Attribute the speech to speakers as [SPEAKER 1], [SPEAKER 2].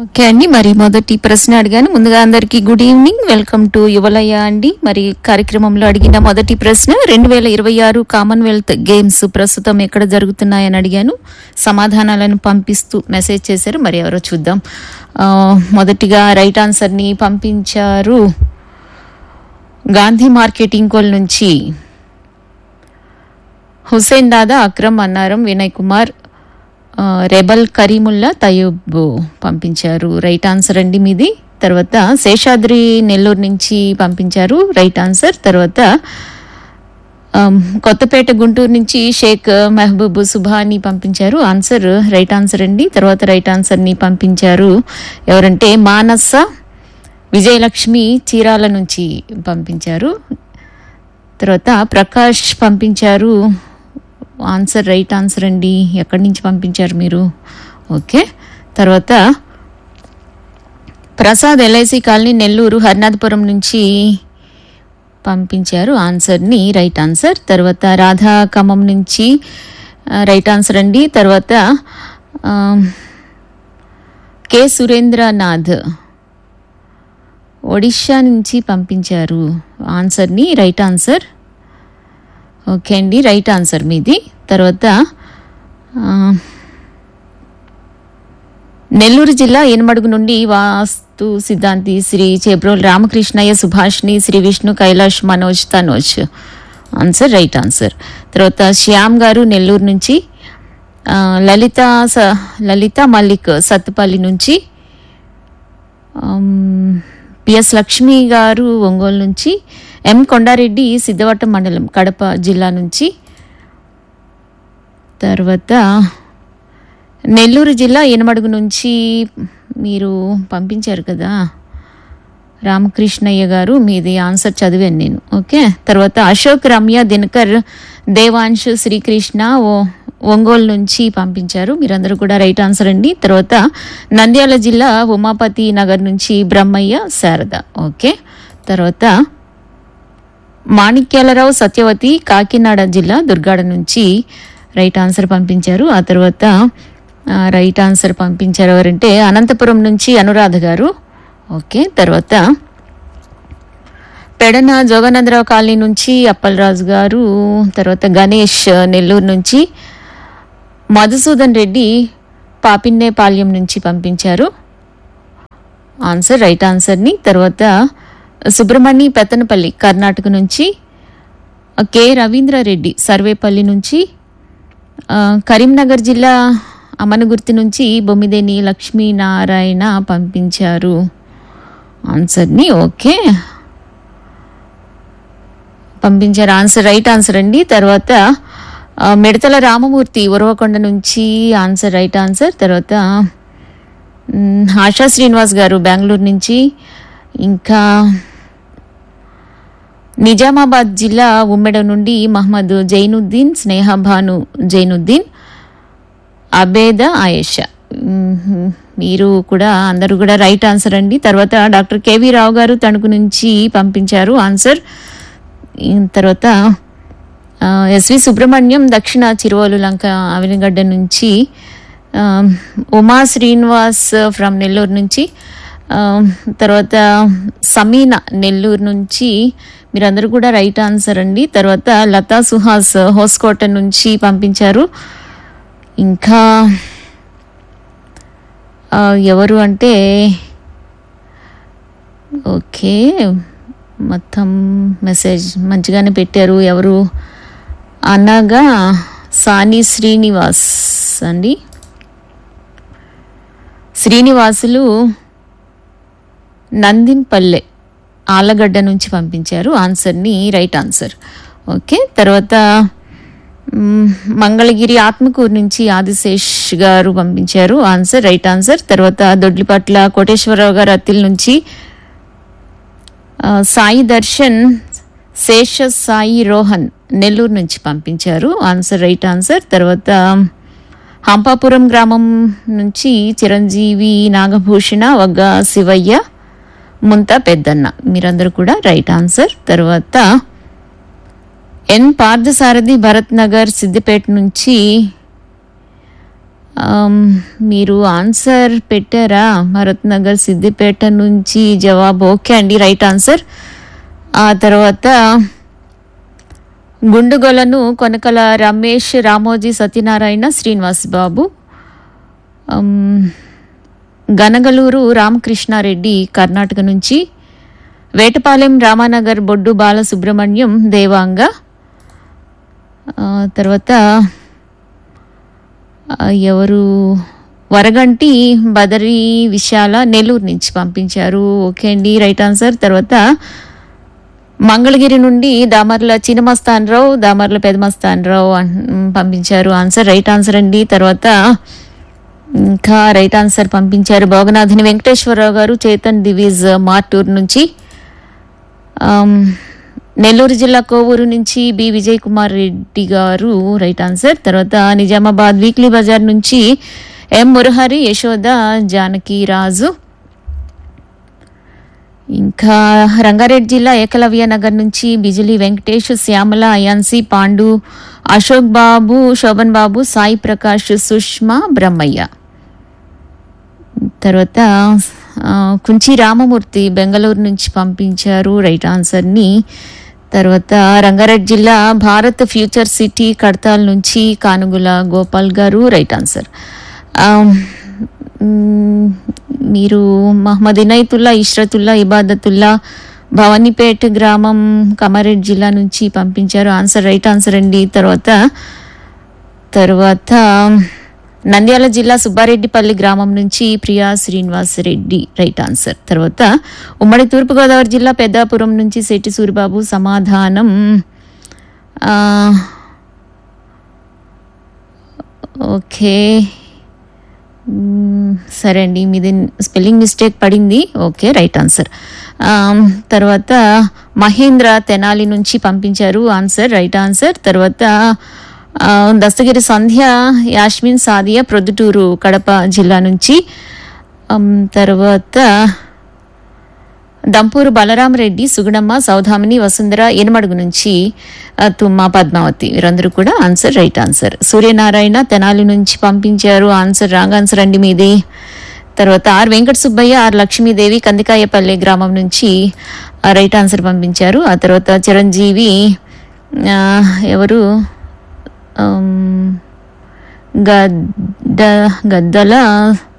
[SPEAKER 1] Okay అండి మరి మొదటి ప్రశ్న అడిగాను ముందుగా అందరికీ good evening welcome to Yuvalaya అండి మరి కార్యక్రమంలో అడిగిన మొదటి ప్రశ్న రెండు వేల ఇరవై ఆరు కామన్వెల్త్ గేమ్స్ ప్రస్తుతం ఎక్కడ జరుగుతున్నాయని అడిగాను సమాధానాలను పంపిస్తూ మెసేజ్ చేశారు మరి ఎవరో చూద్దాం ఆ, మొదటిగా రైట్ ఆన్సర్ని పంపించారు గాంధీ మార్కెటింగ్ కోల్ నుంచి హుసేన్ దాదా అక్రమ్ అన్నారం వినయ్ కుమార్ ఆ, రెబల్ కరీముల్లా తయూబ్ పంపించారు రైట్ ఆన్సర్ అండి మీది తర్వాత శేషాద్రి నెల్లూరు నుంచి పంపించారు రైట్ ఆన్సర్ తర్వాత ఆమ్, కొత్తపేట గుంటూరు నుంచి షేక్ మెహబూబ్ సుభాని పంపించారు ఆన్సర్ రైట్ ఆన్సర్ అండి తర్వాత రైట్ ఆన్సర్ని పంపించారు ఎవరంటే మానస విజయలక్ష్మి చీరాల నుంచి పంపించారు తర్వాత ప్రకాష్ పంపించారు ఆన్సర్ రైట్ ఆన్సర్ అండి ఎక్కడి నుంచి పంపించారు మీరు ఓకే తర్వాత ప్రసాద్ ఎల్ఐసి కాలనీ నెల్లూరు హరినాథపురం నుంచి పంపించారు ఆన్సర్ని రైట్ ఆన్సర్ తర్వాత రాధా ఖమ్మం నుంచి ఆ, రైట్ ఆన్సర్ అండి తర్వాత ఆ, కె సురేంద్రనాథ్ ఒడిషా నుంచి పంపించారు ఆన్సర్ని రైట్ ఆన్సర్ ఓకే అండి రైట్ ఆన్సర్ మీది తర్వాత ఆ, నెల్లూరు జిల్లా ఏనుమడుగు నుండి వాస్తు సిద్ధాంతి శ్రీ చేబ్రోల్ రామకృష్ణయ్య సుభాష్ని Shri Vishnu Kailash Manoj Tanoj answer right answer తర్వాత శ్యామ్ గారు నెల్లూరు నుంచి ఆ, లలిత స- లలిత మల్లిక్ సత్తుపల్లి నుంచి ఆమ్, పిఎస్ లక్ష్మి గారు ఒంగోలు నుంచి ఎం కొండారెడ్డి సిద్ధవటం మండలం కడప జిల్లా నుంచి తర్వాత నెల్లూరు జిల్లా ఎనమడుగు నుంచి మీరు పంపించారు కదా రామకృష్ణయ్య గారు మీది ఆన్సర్ చదివాను నేను ఓకే తర్వాత అశోక్ రమ్య దినకర్ దేవాంశ్ శ్రీకృష్ణ ఓ ఒంగోలు నుంచి పంపించారు మీరందరూ కూడా రైట్ ఆన్సర్ అండి తర్వాత నంద్యాల జిల్లా ఉమాపతి నగర్ నుంచి బ్రహ్మయ్య శారద ఓకే తర్వాత మాణిక్యాలరావు సత్యవతి కాకినాడ జిల్లా దుర్గాడ నుంచి రైట్ ఆన్సర్ పంపించారు ఆ తర్వాత ఆ, రైట్ ఆన్సర్ పంపించారు ఎవరంటే అనంతపురం నుంచి అనురాధ గారు ఓకే తర్వాత పెడన జోగానందరావు కాలనీ నుంచి అప్పలరాజు గారు తర్వాత గణేష్ నెల్లూరు నుంచి మధుసూదన్ రెడ్డి పాపిన్నేపాల్యం నుంచి పంపించారు ఆన్సర్ రైట్ ఆన్సర్ని తర్వాత సుబ్రహ్మణ్య పెత్తనపల్లి కర్ణాటక నుంచి కె రవీంద్రారెడ్డి సర్వేపల్లి నుంచి ఆ, కరీంనగర్ జిల్లా అమనగుర్తి నుంచి బొమ్మిదేని లక్ష్మీనారాయణ పంపించారు ఆన్సర్ని ఓకే పంపించారు ఆన్సర్ రైట్ ఆన్సర్ అండి తర్వాత ఆ, మిడతల రామమూర్తి ఉరవకొండ నుంచి ఆన్సర్ రైట్ ఆన్సర్ తర్వాత మ్, ఆశా శ్రీనివాస్ గారు బెంగళూరు నుంచి ఇంకా నిజామాబాద్ జిల్లా ఉమ్మెడ నుండి మహమ్మద్ జైనుద్దీన్ స్నేహ భాను జైనుద్దీన్ అబేద ఆయేషా మ్మ్. మీరు కూడా అందరూ కూడా రైట్ ఆన్సర్ అండి తర్వాత డాక్టర్ కేవీ రావు గారు తణుకు నుంచి పంపించారు ఆన్సర్ ఈ తర్వాత ఆ, ఎస్వి సుబ్రహ్మణ్యం దక్షిణ చిరువలు లంక అవినగడ్డ నుంచి ఆ, ఉమా శ్రీనివాస్ ఫ్రమ్ నెల్లూరు నుంచి ఆ, తర్వాత సమీన నెల్లూరు నుంచి మీరందరూ కూడా రైట్ ఆన్సర్ అండి తర్వాత లతా సుహాస్ హోస్కోట నుంచి పంపించారు ఇంకా ఆ, ఎవరు అంటే ఓకే మొత్తం మెసేజ్ మంచిగానే పెట్టారు ఎవరు అనగా సాని శ్రీనివాస్ అండి శ్రీనివాసులు నందిన్పల్లె ఆలగడ్డ నుంచి పంపించారు ఆన్సర్ని రైట్ ఆన్సర్ ఓకే తర్వాత మ్, మంగళగిరి ఆత్మకూరు నుంచి ఆదిశేష్ గారు పంపించారు ఆన్సర్ రైట్ ఆన్సర్ తర్వాత దొడ్లిపట్ల కోటేశ్వరరావు గారు అత్తిల్ నుంచి ఆ, సాయి దర్శన్ శేష సాయి రోహన్ నెల్లూరు నుంచి పంపించారు ఆన్సర్ రైట్ ఆన్సర్ తర్వాత హంపాపురం గ్రామం నుంచి చిరంజీవి నాగభూషణ వగ్గ శివయ్య ముంత పెద్దన్న మీరందరూ కూడా రైట్ ఆన్సర్ తర్వాత ఎన్ పార్థసారథి భరత్ నగర్ సిద్దిపేట నుంచి ఆమ్, మీరు ఆన్సర్ పెట్టారా భరత్ నగర్ సిద్దిపేట నుంచి జవాబు ఓకే అండి రైట్ ఆన్సర్ ఆ తర్వాత గుండుగొలను కొనకల రమేష్ రామోజీ సత్యనారాయణ శ్రీనివాస్ బాబు ఆమ్, గనగలూరు రామకృష్ణారెడ్డి కర్ణాటక నుంచి వేటపాలెం రామానగర్ బొడ్డు బాలసుబ్రహ్మణ్యం దేవాంగ ఆ, తర్వాత ఆ, ఎవరు వరగంటి బదరి విశాల నెల్లూరు నుంచి పంపించారు ఓకే అండి రైట్ ఆన్సర్ తర్వాత మంగళగిరి నుండి దామర్ల చినమస్తానరావు దామర్ల పెదమస్తానరావు అన్- పంపించారు ఆన్సర్ రైట్ ఆన్సర్ అండి తర్వాత ఇంకా రైట్ ఆన్సర్ పంపించారు భోగనాథుని వెంకటేశ్వరరావు గారు చేతన్ దివీజ్ మార్టూర్ నుంచి ఆమ్, నెల్లూరు జిల్లా కోవూరు నుంచి బి విజయ్ కుమార్ రెడ్డి గారు రైట్ ఆన్సర్ తర్వాత నిజామాబాద్ వీక్లీ బజార్ నుంచి ఎం మురహరి యశోద జానకి రాజు ఇంకా రంగారెడ్డి జిల్లా ఏకలవ్య నగర్ నుంచి బిజిలి వెంకటేష్ శ్యామల అయాన్సి పాండు అశోక్ బాబు శోభన్ బాబు సాయి ప్రకాష్ సుష్మా బ్రహ్మయ్య తర్వాత ఆ, కుంచి రామమూర్తి బెంగళూరు నుంచి పంపించారు రైట్ ఆన్సర్ని తర్వాత రంగారెడ్డి జిల్లా భారత్ ఫ్యూచర్ సిటీ కడతాల్ నుంచి కానుగుల గోపాల్ గారు రైట్ ఆన్సర్ ఆ, మ్, మీరు మహమ్మద్ ఇనైతుల్లా ఇష్రతుల్లా ఇబాదతుల్లా భవానీపేట్ గ్రామం కమారెడ్డి జిల్లా నుంచి పంపించారు ఆన్సర్ రైట్ ఆన్సర్ అండి తర్వాత తర్వాత నంద్యాల జిల్లా సుబ్బారెడ్డిపల్లి గ్రామం నుంచి ప్రియా శ్రీనివాస్ రెడ్డి రైట్ ఆన్సర్ తర్వాత ఉమ్మడి తూర్పుగోదావరి జిల్లా పెద్దాపురం నుంచి శెట్టి సూరిబాబు సమాధానం ఆ, ఓకే మ్మ్, సరే అండి మీది స్పెల్లింగ్ మిస్టేక్ పడింది ఓకే రైట్ ఆన్సర్ ఆమ్, తర్వాత మహేంద్ర తెనాలి నుంచి పంపించారు ఆన్సర్ రైట్ ఆన్సర్ తర్వాత ఆ, దస్తగిరి సంధ్య యాస్మిన్ సాదియా ప్రొద్దుటూరు కడప జిల్లా నుంచి ఆమ్, తర్వాత దంపూరు బలరాం రెడ్డి సుగుణమ్మ సౌధామిని వసుంధర ఎనమడుగు నుంచి ఆ, తుమ్మ పద్మావతి వీరందరూ కూడా answer right answer Suryanarayana Tenali నుంచి పంపించారు ఆన్సర్ రాంగ్ ఆన్సర్ అండి మీది తర్వాత ఆర్ వెంకట సుబ్బయ్య ఆర్ లక్ష్మీదేవి కందికాయపల్లి గ్రామం నుంచి ఆ, రైట్ ఆన్సర్ పంపించారు ఆ తర్వాత చిరంజీవి ఆ, ఎవరు ఆమ్, గద్ద గద్దల